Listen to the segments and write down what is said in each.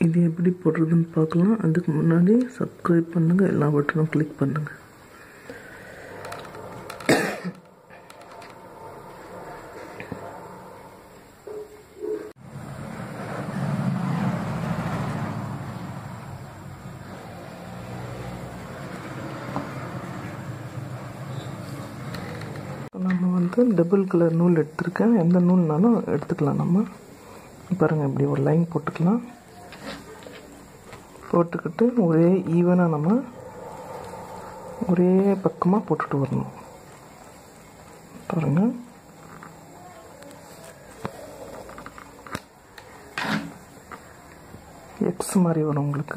இது எப்படி போடுறதுன்னு பார்க்கலாம் அதுக்கு முன்னாடி சப்ஸ்கிரைப் பண்ணுங்கள் எல்லா பட்டனும் கிளிக் பண்ணுங்கள் நம்ம வந்து டபுள் கலர் நூல் எடுத்திருக்கேன் எந்த நூல்னாலும் எடுத்துக்கலாம் நம்ம பாருங்கள் இப்படி ஒரு லைன் போட்டுக்கலாம் போட்டுக்கிட்டு ஒரே ஈவனாக நம்ம ஒரே பக்கமாக போட்டுட்டு வரணும் பாருங்கள் எக்ஸ் மாதிரி வரும் உங்களுக்கு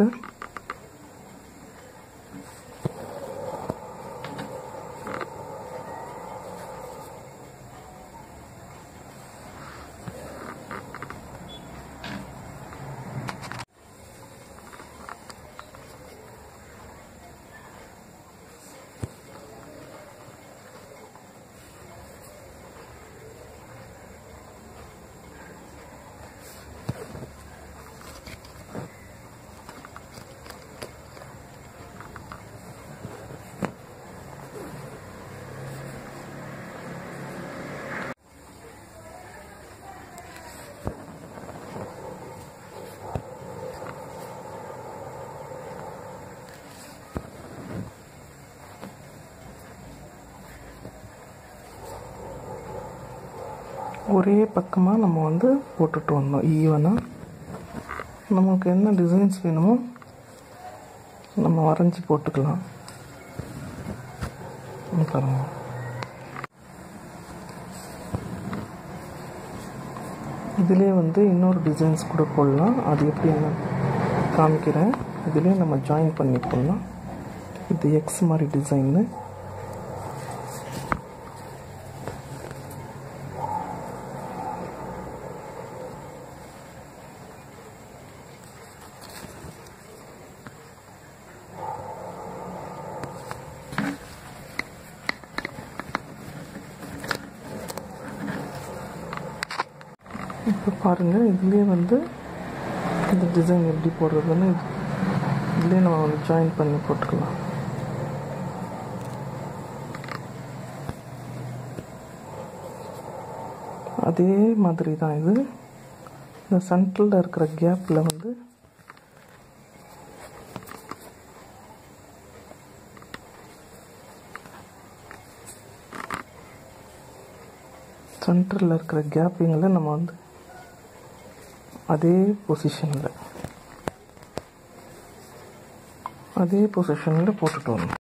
ஒரே பக்கமாக நம்ம வந்து போட்டுட்டு வந்தோம் ஈவனாக நமக்கு என்ன டிசைன்ஸ் வேணுமோ நம்ம வரைஞ்சி போட்டுக்கலாம் பாருங்க இதிலே வந்து இன்னொரு டிசைன்ஸ் கூட போடலாம் அது எப்படி நான் காமிக்கிறேன் இதிலே நம்ம ஜாயின் பண்ணி போடலாம் இது எக்ஸ் மாதிரி டிசைன்னு இப்போ பாருங்கள் இதுலேயே வந்து இந்த டிசைன் எப்படி போடுறதுன்னு இதுலேயே நம்ம வந்து ஜாயின் பண்ணி போட்டுக்கலாம் அதே மாதிரி தான் இது இந்த சென்ட்ரலில் இருக்கிற கேப்பில் வந்து சென்டரில் இருக்கிற கேப்பிங்கில் நம்ம வந்து அதே பொசிஷனில் அதே பொசிஷனில் போட்டுட்டு வரணும்